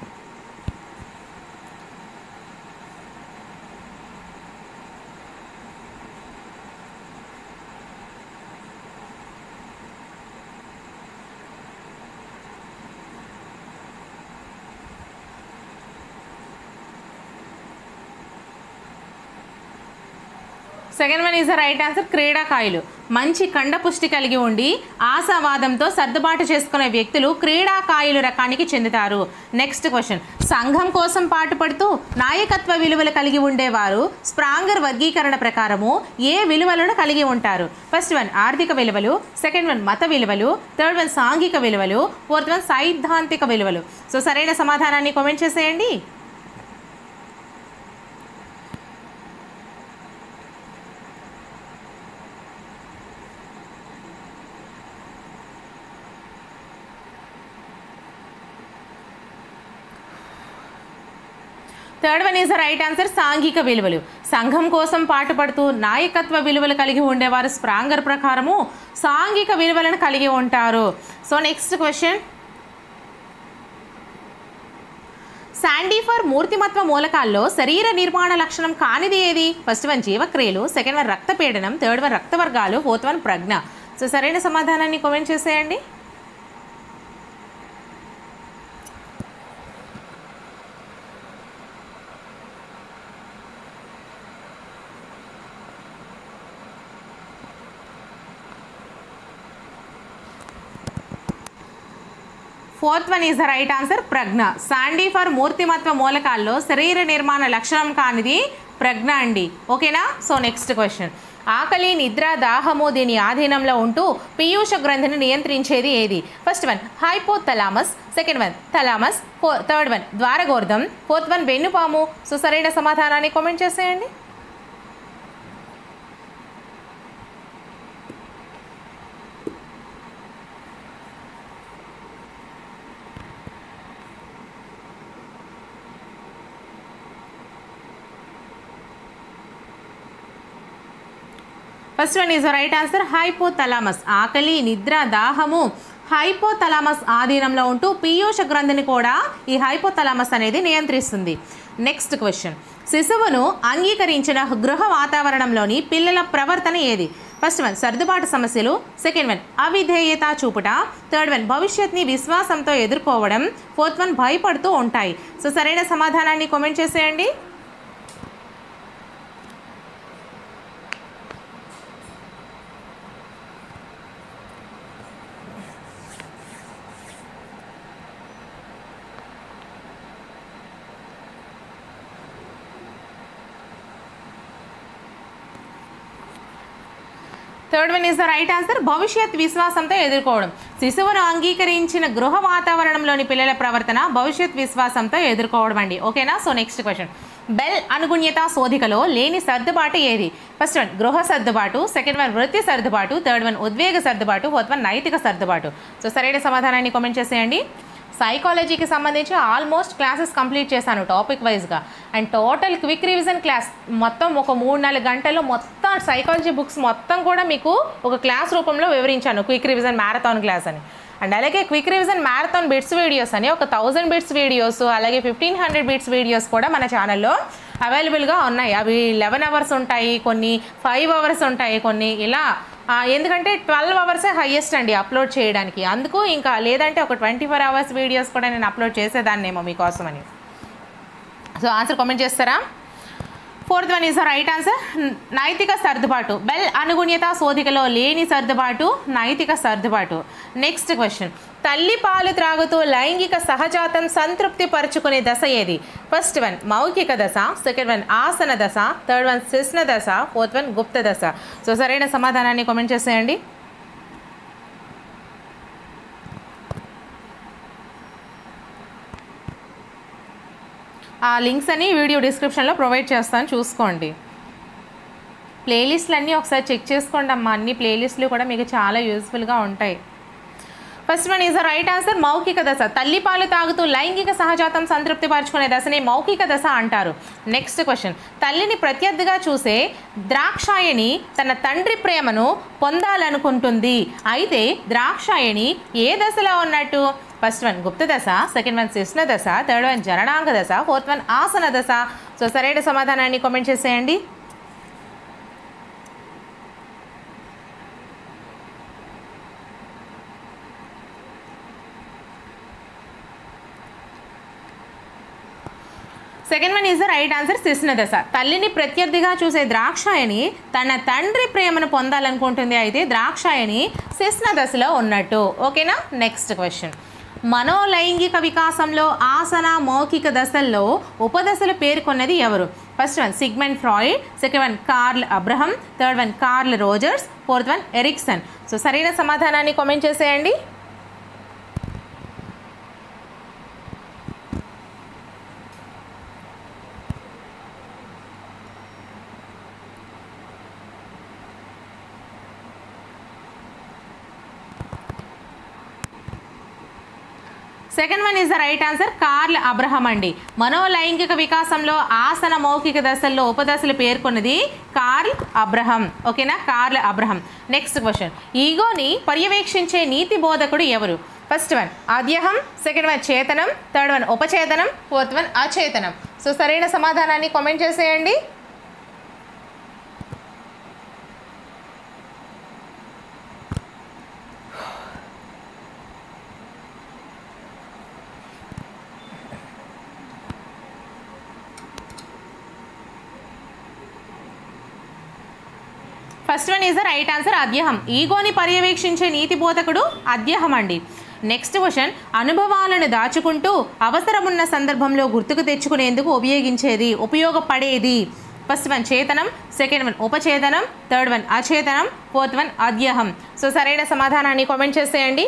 second one is the right answer క్రీడాకాయులు మంచి కండపుష్టి కలిగి ఉండి ఆశావాదంతో సర్దుబాటు చేసుకునే వ్యక్తులు క్రీడాకాయులు రకానికి చెందుతారు నెక్స్ట్ క్వశ్చన్ సంఘం కోసం పాటుపడుతూ నాయకత్వ విలువలు కలిగి ఉండేవారు స్ప్రాంగర్ వర్గీకరణ ప్రకారము ఏ విలువలను కలిగి ఉంటారు ఫస్ట్ వన్ ఆర్థిక విలువలు సెకండ్ వన్ మత విలువలు థర్డ్ వన్ సాంఘిక విలువలు ఫోర్త్ వన్ సైద్ధాంతిక విలువలు సో సరైన సమాధానాన్ని కామెంట్ చేసేయండి third one is the right answer సాంఘిక విలువలు సంఘం కోసం పాటుపడుతూ నాయకత్వ విలువలు కలిగి ఉండేవారు స్ప్రాంగర్ ప్రకారము సాంఘిక విలువలను కలిగి ఉంటారు సో నెక్స్ట్ క్వశ్చన్ శాండీఫర్ మూర్తిమత్వ మూలకాల్లో శరీర నిర్మాణ లక్షణం కానిది ఏది ఫస్ట్ వన్ జీవక్రియలు సెకండ్ వన్ రక్తపీడనం థర్డ్ వన్ రక్తవర్గాలు ఫోర్త్ వన్ ప్రజ్ఞ సో సరైన సమాధానాన్ని కామెంట్ చేసేయండి fourth one is the right answer ప్రజ్ఞ శాండీ ఫర్ మూర్తిమత్వ మూలకాల్లో శరీర నిర్మాణ లక్షణం కానిది ప్రజ్ఞ అండి ఓకేనా సో నెక్స్ట్ క్వశ్చన్ ఆకలి నిద్ర దాహము దీని ఆధీనంలో ఉంటూ పీయూష గ్రంథిని నియంత్రించేది ఏది first one hypothalamus second one thalamus four third one ద్వారగోర్ధం ఫోర్త్ వన్ వెన్నుపాము సో సరైన సమాధానాన్ని కామెంట్ చేసేయండి first one is right answer hypothalamus ఆకలి నిద్ర దాహము హైపోథలామస్ ఆధీనంలో ఉంటూ పీయూష గ్రంథిని కూడా ఈ హైపోథలామస్ అనేది నియంత్రిస్తుంది నెక్స్ట్ క్వశ్చన్ శిశువును అంగీకరించిన గృహ వాతావరణంలోని పిల్లల ప్రవర్తన ఏది ఫస్ట్ వన్ సర్దుబాటు సమస్యలు సెకండ్ వన్ అవిధేయత చూపుట థర్డ్ వన్ భవిష్యత్ని విశ్వాసంతో ఎదుర్కోవడం ఫోర్త్ వన్ భయపడుతూ ఉంటాయి సో సరైన సమాధానాన్ని కామెంట్ చేసేయండి third one is the right answer భవిష్యత్ విశ్వాసంతో ఎదుర్కోవడం శిశువును అంగీకరించిన గృహ వాతావరణంలోని పిల్లల ప్రవర్తన భవిష్యత్ విశ్వాసంతో ఎదుర్కోవడం అండి ఓకేనా సో నెక్స్ట్ క్వశ్చన్ బెల్ అనుగుణ్యత శోధికలో లేని సర్దుబాటు ఏది ఫస్ట్ వన్ గృహ సర్దుబాటు సెకండ్ వన్ వృత్తి సర్దుబాటు థర్డ్ వన్ ఉద్వేగ సర్దుబాటు ఫోర్త్ వన్ నైతిక సర్దుబాటు సో సరైన సమాధానాన్ని కామెంట్ చేసేయండి సైకాలజీకి సంబంధించి ఆల్మోస్ట్ క్లాసెస్ కంప్లీట్ చేశాను టాపిక్ వైజ్గా and total quick revision class మొత్తం ఒక మూడు నాలుగు గంటల్లో మొత్తం సైకాలజీ బుక్స్ మొత్తం కూడా మీకు ఒక క్లాస్ రూపంలో వివరించాను క్విక్ రివిజన్ మ్యారథాన్ క్లాస్ అని అండ్ అలాగే quick revision marathon bits videos అని ఒక థౌజండ్ బిట్స్ వీడియోస్ అలాగే ఫిఫ్టీన్ హండ్రెడ్ బిట్స్ వీడియోస్ కూడా మన ఛానల్లో అవైలబుల్గా ఉన్నాయి అవి లెవెన్ అవర్స్ ఉంటాయి కొన్ని ఫైవ్ అవర్స్ ఉంటాయి కొన్ని ఇలా ఆ, ఎందుకంటే ట్వెల్వ్ అవర్సే హైయెస్ట్ అండి అప్లోడ్ చేయడానికి అందుకు ఇంకా లేదంటే ఒక ట్వంటీ ఫోర్ అవర్స్ వీడియోస్ కూడా నేను అప్లోడ్ చేసేదాన్నేమో మీకోసమని సో ఆన్సర్ కామెంట్ చేస్తారా fourth one is right answer నైతిక సర్దుబాటు బెల్ అనుగుణ్యత శోధికలో లేని సర్దుబాటు నైతిక సర్దుబాటు నెక్స్ట్ క్వశ్చన్ తల్లి పాలు త్రాగుతూ లైంగిక సహజాతం సంతృప్తి పరుచుకునే దశ ఏది ఫస్ట్ వన్ మౌఖిక దశ సెకండ్ వన్ ఆసన దశ థర్డ్ వన్ శిష్ణ దశ ఫోర్త్ వన్ గుప్త దశ సో సరైన సమాధానాన్ని కామెంట్ చేసేయండి ఆ లింక్స్ అని వీడియో డిస్క్రిప్షన్లో ప్రొవైడ్ చేస్తాను చూసుకోండి ప్లేలిస్ట్లు అన్నీ ఒకసారి చెక్ చేసుకోండి అమ్మా అన్ని ప్లేలిస్టులు కూడా మీకు చాలా యూస్ఫుల్గా ఉంటాయి first one is right answer మౌఖిక దశ తల్లిపాలు తాగుతూ లైంగిక సహజాతం సంతృప్తి పరచుకునే దశని మౌఖిక దశ అంటారు నెక్స్ట్ క్వశ్చన్ తల్లిని ప్రత్యర్థిగా చూసే ద్రాక్షాయణి తన తండ్రి ప్రేమను పొందాలనుకుంటుంది అయితే ద్రాక్షాయణి ఏ దశలో ఉన్నట్టు ఫస్ట్ వన్ గుప్త దశ సెకండ్ వన్ శిష్ణ దశ థర్డ్ వన్ జననాంగ దశ ఫోర్త్ వన్ ఆసన దశ సో సరైన సమాధానాన్ని కామెంట్ చేసేయండి second one is the right answer శిష్ణ దశ తల్లిని ప్రత్యర్థిగా చూసే ద్రాక్షాయని తన తండ్రి ప్రేమను పొందాలనుకుంటుంది అయితే ద్రాక్షాయని శిష్ణ దశలో ఉన్నట్టు ఓకేనా నెక్స్ట్ క్వశ్చన్ మనోలైంగిక వికాసంలో ఆసన మౌఖిక దశల్లో ఉపదశలు పేర్కొన్నది ఎవరు first one Sigmund Freud second one Karl Abraham third one Carl Rogers fourth one Erikson so సరైన సమాధానాన్ని కామెంట్ చేసేయండి second one is the right answer Karl Abraham అండి మనోలైంగిక వికాసంలో ఆసన మౌఖిక దశల్లో ఉపదశలు పేర్కొన్నది కార్ల్ అబ్రహం ఓకేనా కార్ల్ అబ్రహం నెక్స్ట్ క్వశ్చన్ ఈగోని పర్యవేక్షించే నీతి బోధకుడు ఎవరు ఫస్ట్ వన్ అద్యహం సెకండ్ వన్ చేతనం థర్డ్ వన్ ఉపచేతనం ఫోర్త్ వన్ అచేతనం సో సరైన సమాధానాన్ని కామెంట్ చేసేయండి first one is the right answer అద్యహం ఈగోని పర్యవేక్షించే నీతి బోధకుడు అద్యహం అండి నెక్స్ట్ క్వశ్చన్ అనుభవాలను దాచుకుంటూ అవసరమున్న సందర్భంలో గుర్తుకు తెచ్చుకునేందుకు ఉపయోగించేది ఉపయోగపడేది ఫస్ట్ వన్ చేతనం సెకండ్ వన్ ఉపచేతనం థర్డ్ వన్ అచేతనం ఫోర్త్ వన్ అద్యహం సో సరైన సమాధానాన్ని కామెంట్ చేసేయండి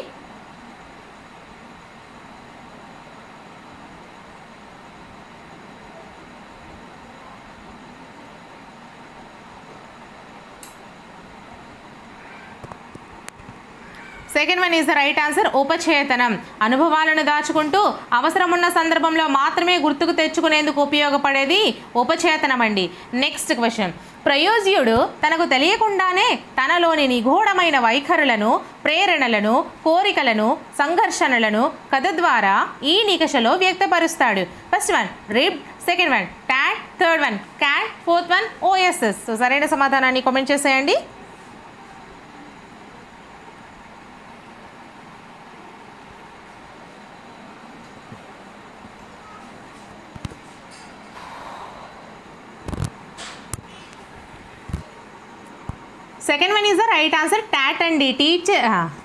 second one is the right answer ఉపచేతనం అనుభవాలను దాచుకుంటూ అవసరమున్న సందర్భంలో మాత్రమే గుర్తుకు తెచ్చుకునేందుకు ఉపయోగపడేది ఉపచేతనం అండి నెక్స్ట్ క్వశ్చన్ ప్రయోజ్యుడు తనకు తెలియకుండానే తనలోని నిగూఢమైన వైఖరులను ప్రేరణలను కోరికలను సంఘర్షణలను కథ ద్వారా ఈ నికషలో వ్యక్తపరుస్తాడు ఫస్ట్ వన్ రిబ్ second one TAT third one CAT fourth one OSS so సరైన సమాధానాన్ని కామెంట్ చేసేయండి second one is the right answer TAT అండి టీచర్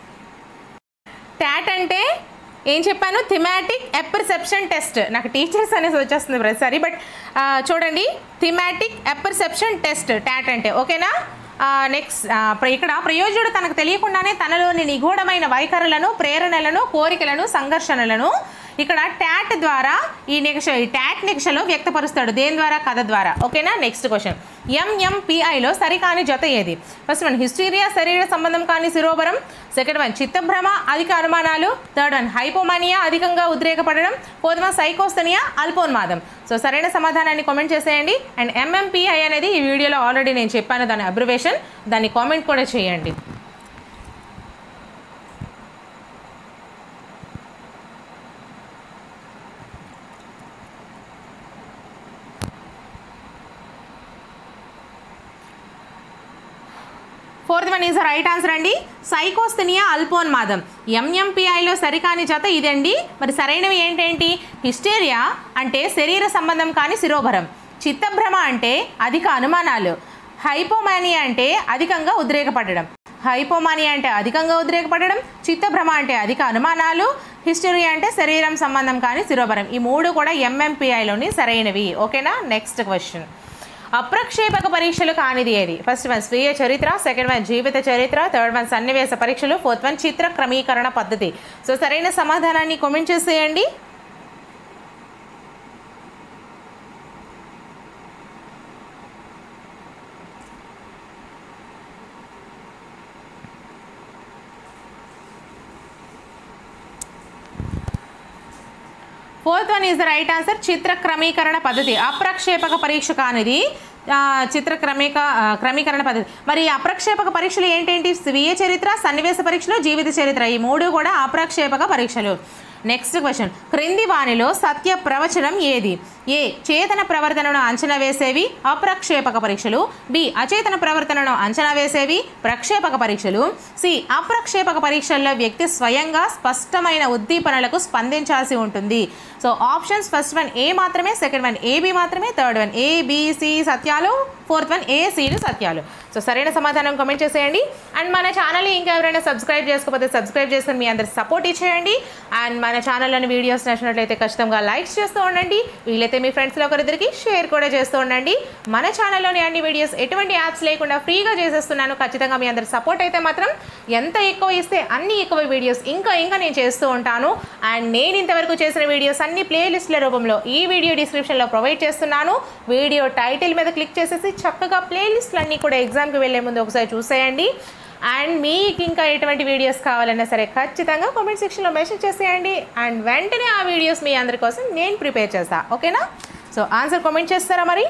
టాట్ అంటే ఏం చెప్పాను థిమాటిక్ ఎపర్సెప్షన్ టెస్ట్ నాకు టీచర్స్ అనేసి వచ్చేస్తుంది ప్రతిసారి బట్ చూడండి థిమాటిక్ ఎపర్సెప్షన్ టెస్ట్ టాట్ అంటే ఓకేనా నెక్స్ట్ ఇక్కడ ప్రయోజకుడు తనకు తెలియకుండానే తనలోని నిగూఢమైన వైఖరులను ప్రేరణలను కోరికలను సంఘర్షణలను ఇక్కడ ట్యాట్ ద్వారా ఈ నిక్ష ఈ ట్యాట్ నిక్షలో వ్యక్తపరుస్తాడు దేని ద్వారా కథ ద్వారా ఓకేనా నెక్స్ట్ క్వశ్చన్ ఎంఎంపిఐలో సరికాని జత ఏది ఫస్ట్ వన్ హిస్టీరియా శరీర సంబంధం కాని శిరోభరం సెకండ్ వన్ చిత్తభ్రమ అధిక అనుమానాలు థర్డ్ వన్ హైపోమానియా అధికంగా ఉద్రేకపడడం ఫోర్త్ వన్ సైకోస్తనియా అల్పోన్మాదం సో సరైన సమాధానాన్ని కామెంట్ చేసేయండి అండ్ ఎంఎంపిఐ అనేది ఈ వీడియోలో ఆల్రెడీ నేను చెప్పాను దాని అబ్రివేషన్ దాన్ని కామెంట్ కూడా చేయండి fourth one one is right answer అండి సైకోస్థెనియా అల్పోన్మాదం ఎంఎంపిఐలో సరికాని జత ఇదండి మరి సరైనవి ఏంటేంటి హిస్టేరియా అంటే శరీర సంబంధం కాని శిరోభరం చిత్తభ్రమ అంటే అధిక అనుమానాలు హైపోమానియా అంటే అధికంగా ఉద్రేకపడడం హైపోమానియా అంటే అధికంగా ఉద్రేకపడడం చిత్తభ్రమ అంటే అధిక అనుమానాలు హిస్టరీ అంటే శరీరం సంబంధం కాని శిరోభరం ఈ మూడు కూడా ఎంఎంపిఐలోని సరైనవి ఓకేనా నెక్స్ట్ క్వశ్చన్ అప్రక్షేపక పరీక్షలు కానిది ఏది ఫస్ట్ వన్ స్వీయ చరిత్ర సెకండ్ వన్ జీవిత చరిత్ర థర్డ్ వన్ సన్నివేశ పరీక్షలు ఫోర్త్ వన్ చిత్ర క్రమీకరణ పద్ధతి సో సరైన సమాధానాన్ని కామెంట్ చేసేయండి fourth one is the right answer చిత్ర క్రమీకరణ పద్ధతి అప్రక్షేపక పరీక్ష కానిది ఆ, చిత్ర క్రమీక ఆ, క్రమీకరణ పద్ధతి మరి అప్రక్షేపక పరీక్షలు ఏంటేంటి స్వీయ చరిత్ర సన్నివేశ పరీక్షలు జీవిత చరిత్ర ఈ మూడు కూడా అప్రక్షేపక పరీక్షలు నెక్స్ట్ క్వశ్చన్ క్రింది వానిలో సత్య ప్రవచనం ఏది ఏ చేతన ప్రవర్తనను అంచనా వేసేవి అప్రక్షేపక పరీక్షలు బి అచేతన ప్రవర్తనను అంచనా వేసేవి ప్రక్షేపక పరీక్షలు సి అప్రక్షేపక పరీక్షల్లో వ్యక్తి స్వయంగా స్పష్టమైన ఉద్దీపనలకు స్పందించాల్సి ఉంటుంది so options first one A మాత్రమే సెకండ్ వన్ ఏబి మాత్రమే థర్డ్ వన్ ఏ బిసి సత్యాలు ఫోర్త్ వన్ ఏ సిలు సత్యాలు సో సరైన సమాధానం కామెంట్ చేసేయండి అండ్ మన ఛానల్ని ఇంకా ఎవరైనా సబ్స్క్రైబ్ చేసుకోకపోతే సబ్స్క్రైబ్ చేసుకొని మీ అందరు సపోర్ట్ ఇచ్చేయండి అండ్ మన ఛానల్లోని వీడియోస్ నచ్చినట్లయితే ఖచ్చితంగా లైక్స్ చేస్తూ ఉండండి వీలైతే మీ ఫ్రెండ్స్లో ఒకరిద్దరికి షేర్ కూడా చేస్తూ ఉండండి మన ఛానల్లోని అన్ని వీడియోస్ ఎటువంటి యాప్స్ లేకుండా ఫ్రీగా చేసేస్తున్నాను ఖచ్చితంగా మీ అందరి సపోర్ట్ అయితే మాత్రం ఎంత ఎక్కువ ఇస్తే అన్ని ఎక్కువ వీడియోస్ ఇంకా ఇంకా నేను చేస్తూ ఉంటాను అండ్ నేను ఇంతవరకు చేసిన వీడియోస్ అన్ని ప్లేలిస్ట్ల రూపంలో ఈ వీడియో డిస్క్రిప్షన్లో ప్రొవైడ్ చేస్తున్నాను వీడియో టైటిల్ మీద క్లిక్ చేసేసి చక్కగా ప్లేలిస్ట్లు అన్నీ కూడా ఎగ్జామ్కి వెళ్ళే ముందు ఒకసారి చూసేయండి అండ్ మీకు ఇంకా ఎటువంటి వీడియోస్ కావాలన్నా సరే ఖచ్చితంగా కామెంట్ సెక్షన్లో మెసేజ్ చేసేయండి అండ్ వెంటనే ఆ వీడియోస్ మీ అందరి కోసం నేను ప్రిపేర్ చేస్తా ఓకేనా సో ఆన్సర్ కామెంట్ చేస్తారా మరి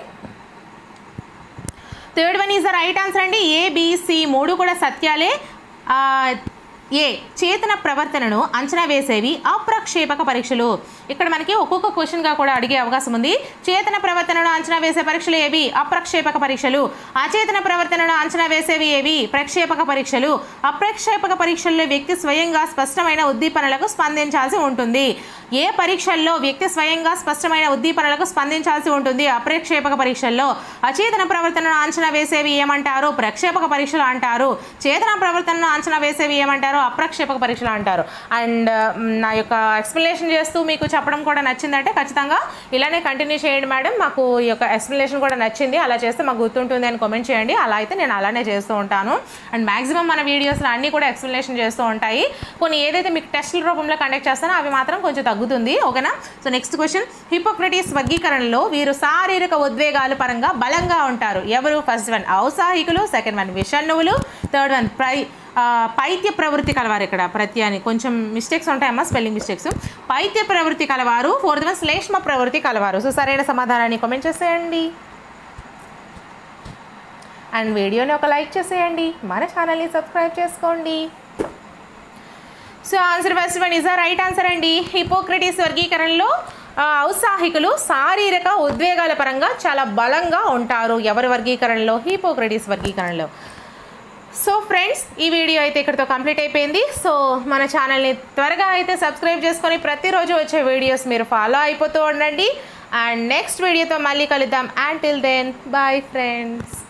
third one is the right answer అండి ఏబిసి మూడు కూడా సత్యాలే ఆ, ఏ చేతన ప్రవర్తనను అంచనా వేసేవి అప్రక్షేపక పరీక్షలు ఇక్కడ మనకి ఒక్కొక్క క్వశ్చన్గా కూడా అడిగే అవకాశం ఉంది చేతన ప్రవర్తనను అంచనా వేసే పరీక్షలు ఏవి అప్రక్షేపక పరీక్షలు అచేతన ప్రవర్తనను అంచనా వేసేవి ఏవి ప్రక్షేపక పరీక్షలు అప్రక్షేపక పరీక్షల్లో వ్యక్తి స్వయంగా స్పష్టమైన ఉద్దీపనలకు స్పందించాల్సి ఉంటుంది ఏ పరీక్షల్లో వ్యక్తి స్వయంగా స్పష్టమైన ఉద్దీపనలకు స్పందించాల్సి ఉంటుంది అప్రక్షేపక పరీక్షల్లో అచేతన ప్రవర్తనను అంచనా వేసేవి ఏమంటారు ప్రక్షేపక పరీక్షలు అంటారు చేతన ప్రవర్తనను అంచనా వేసేవి ఏమంటారు అప్రక్షేపక పరీక్షలు అంటారు అండ్ నా యొక్క ఎక్స్ప్లెనేషన్ చేస్తూ మీకు చెప్పడం కూడా నచ్చిందంటే ఖచ్చితంగా ఇలానే కంటిన్యూ చేయండి మేడం మాకు ఈ యొక్క ఎక్స్ప్లెనేషన్ కూడా నచ్చింది అలా చేస్తే మాకు గుర్తుంటుంది అని కామెంట్ చేయండి అలా అయితే నేను అలానే చేస్తూ ఉంటాను అండ్ మాక్సిమం మన వీడియోస్లో అన్నీ కూడా ఎక్స్ప్లెనేషన్ చేస్తూ ఉంటాయి కొన్ని ఏదైతే మీకు టెస్ట్ల రూపంలో కండక్ట్ చేస్తానో అవి మాత్రం కొంచెం తగ్గుతుంది ఓకేనా సో నెక్స్ట్ క్వశ్చన్ హిపోక్రటీస్ వర్గీకరణలో వీరు శారీరక ఉద్వేగాల పరంగా బలంగా ఉంటారు ఎవరు ఫస్ట్ వన్ ఔత్సాహికులు సెకండ్ వన్ విషణువులు థర్డ్ వన్ ప్రై ఆ, పైత్య ప్రవృత్తి కలవారు ఇక్కడ ప్రతి అని కొంచెం మిస్టేక్స్ ఉంటాయమ్మా స్పెల్లింగ్ మిస్టేక్స్ పైత్య ప్రవృత్తి కలవారు ఫోర్త్ వన్ శ్లేష్మ ప్రవృత్తి కలవారు సో సరైన సమాధానాన్ని కామెంట్ చేసేయండి అండ్ వీడియోని ఒక లైక్ చేసేయండి మన ఛానల్ని సబ్స్క్రైబ్ చేసుకోండి so answer first one is right answer అండి హిపోక్రటీస్ వర్గీకరణలో ఆ, ఔత్సాహికులు శారీరక ఉద్వేగాల పరంగా చాలా బలంగా ఉంటారు ఎవరి వర్గీకరణలో హిపోక్రటీస్ వర్గీకరణలో సో ఫ్రెండ్స్ ఈ వీడియో అయితే ఇక్కడితో కంప్లీట్ అయిపోయింది సో మన ఛానల్ని త్వరగా అయితే సబ్స్క్రైబ్ చేసుకొని ప్రతిరోజు వచ్చే వీడియోస్ మీరు ఫాలో అయిపోతూ ఉండండి అండ్ నెక్స్ట్ వీడియోతో మళ్ళీ కలుద్దాం and till then bye friends